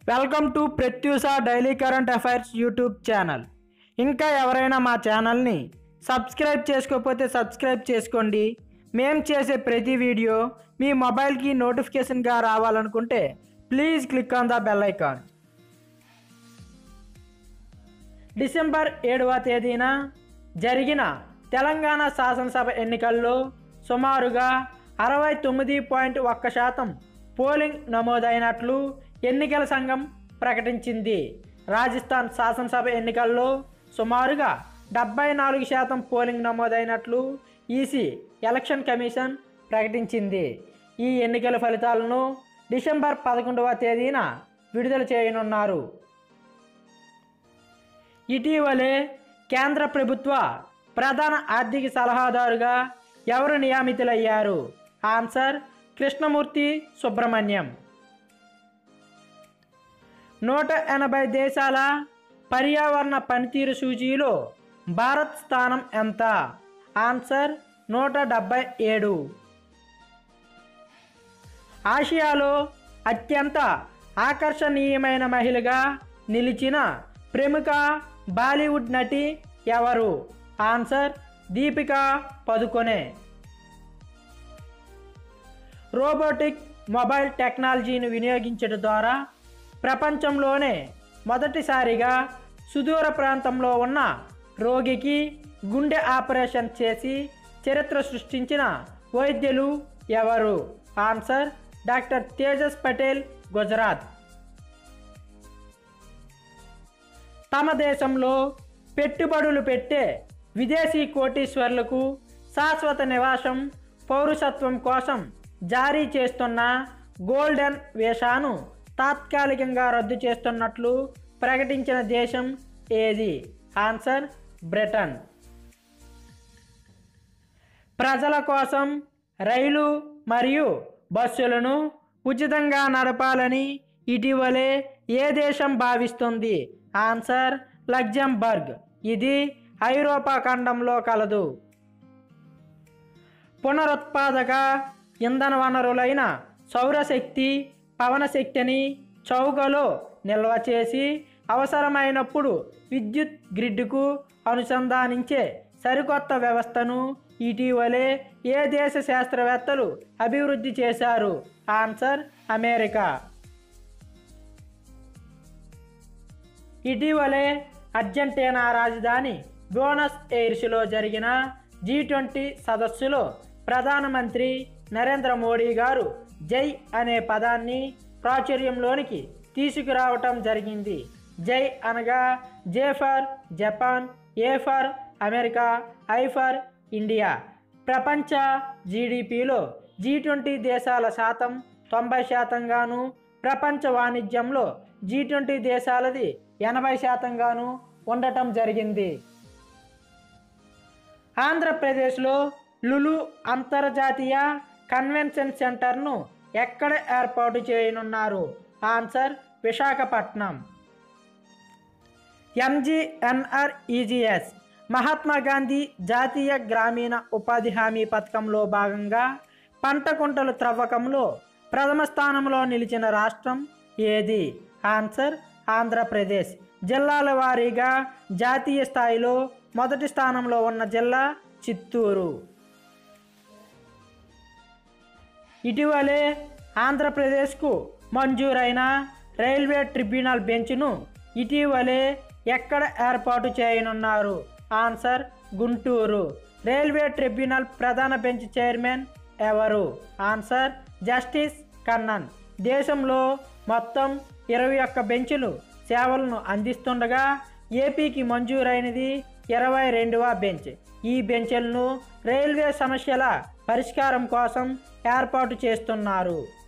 welcome to Pratyusha daily current affairs YouTube channel ఇంకా ఎవరైనా మా ఛానల్ని సబ్స్క్రైబ్ చేసుకోకపోతే సబ్స్క్రైబ్ చేసుకోండి మేము చేసే ప్రతి వీడియో మీ మొబైల్కి నోటిఫికేషన్గా రావాలనుకుంటే please click on the bell icon December ఏడవ తేదీన జరిగిన తెలంగాణ శాసనసభ ఎన్నికల్లో సుమారుగా అరవై తొమ్మిది పాయింట్ ఒక్క శాతం పోలింగ్ నమోదైనట్లు ఎన్నికల సంఘం ప్రకటించింది రాజస్థాన్ శాసనసభ ఎన్నికల్లో సుమారుగా డెబ్బై నాలుగు శాతం పోలింగ్ నమోదైనట్లు ఈసీ ఎలక్షన్ కమిషన్ ప్రకటించింది ఈ ఎన్నికల ఫలితాలను డిసెంబర్ పదకొండవ తేదీన విడుదల చేయనున్నారు ఇటీవలే కేంద్ర ప్రభుత్వ ప్రధాన ఆర్థిక సలహాదారుగా ఎవరు నియమితులయ్యారు ఆన్సర్ కృష్ణమూర్తి సుబ్రహ్మణ్యం నూట ఎనభై దేశాల పర్యావరణ పనితీరు సూచీలో భారత్ స్థానం ఎంత ఆన్సర్ నూట డెబ్బై ఏడు ఆసియాలో అత్యంత ఆకర్షణీయమైన మహిళగా నిలిచిన ప్రముఖ బాలీవుడ్ నటి ఎవరు answer Deepika Padukone robotic mobile టెక్నాలజీని వినియోగించడం ద్వారా ప్రపంచంలోనే మొదటిసారిగా సుదూర ప్రాంతంలో ఉన్న రోగికి గుండె ఆపరేషన్ చేసి చరిత్ర సృష్టించిన వైద్యులు ఎవరు ఆన్సర్ డాక్టర్ తేజస్ పటేల్ గుజరాత్ తమ దేశంలో పెట్టుబడులు పెట్టే విదేశీ కోటీశ్వర్లకు శాశ్వత నివాసం పౌరసత్వం కోసం జారీ చేస్తున్న గోల్డెన్ వీసాను తాత్కాలికంగా రద్దు చేస్తున్నట్లు ప్రకటించిన దేశం ఏది ఆన్సర్ బ్రిటన్ ప్రజల కోసం రైలు మరియు బస్సులను ఉచితంగా నడపాలని ఇటీవలే ఏ దేశం భావిస్తుంది ఆన్సర్ లగ్జంబర్గ్ ఇది ఐరోపా ఖండంలో కలదు పునరుత్పాదక ఇంధన వనరులైన సౌరశక్తి పవనశక్తిని చౌకలో నిల్వ చేసి అవసరమైనప్పుడు విద్యుత్ గ్రిడ్కు అనుసంధానించే సరికొత్త వ్యవస్థను ఇటీవలే ఏ దేశ శాస్త్రవేత్తలు అభివృద్ధి చేశారు ఆన్సర్ అమెరికా ఇటీవలే అర్జెంటీనా రాజధాని బోనస్ ఎయిర్స్లో జరిగిన జీ ట్వంటీ సదస్సులో ప్రధానమంత్రి నరేంద్ర మోడీ గారు జై అనే పదాన్ని ప్రాచుర్యంలోనికి తీసుకురావటం జరిగింది జై అనగా J for Japan A for America I for India ప్రపంచ జీడిపిలో జీ ట్వంటీ దేశాల శాతం తొంభై శాతంగాను ప్రపంచ వాణిజ్యంలో జీ ట్వంటీ దేశాలది ఎనభై శాతంగాను ఉండటం జరిగింది ఆంధ్రప్రదేశ్లో లులు అంతర్జాతీయ కన్వెన్షన్ సెంటర్ను ఎక్కడ ఏర్పాటు చేయనున్నారు ఆన్సర్ విశాఖపట్నం ఎంజీఎన్ఆర్ఈజీఎస్ మహాత్మా గాంధీ జాతీయ గ్రామీణ ఉపాధి హామీ పథకంలో భాగంగా పంట కుంటల త్రవ్వకంలో ప్రథమ స్థానంలో నిలిచిన రాష్ట్రం ఏది ఆన్సర్ ఆంధ్రప్రదేశ్ జిల్లాల వారీగా జాతీయ స్థాయిలో మొదటి స్థానంలో ఉన్న జిల్లా చిత్తూరు ఇటీవలే ఆంధ్రప్రదేశ్కు మంజూరైన రైల్వే ట్రిబ్యునల్ బెంచ్ను ఇటీవలే ఎక్కడ ఏర్పాటు చేయనున్నారు ఆన్సర్ గుంటూరు రైల్వే ట్రిబ్యునల్ ప్రధాన బెంచ్ చైర్మన్ ఎవరు ఆన్సర్ జస్టిస్ కన్నన్ దేశంలో మొత్తం ఇరవై ఒక్క బెంచులు సేవలను అందిస్తుండగా ఏపీకి మంజూరైనది ఇరవై రెండవ బెంచ్ ఈ బెంచ్లను రైల్వే సమస్యల పరిష్కారం కోసం ఏర్పాటు చేస్తున్నారు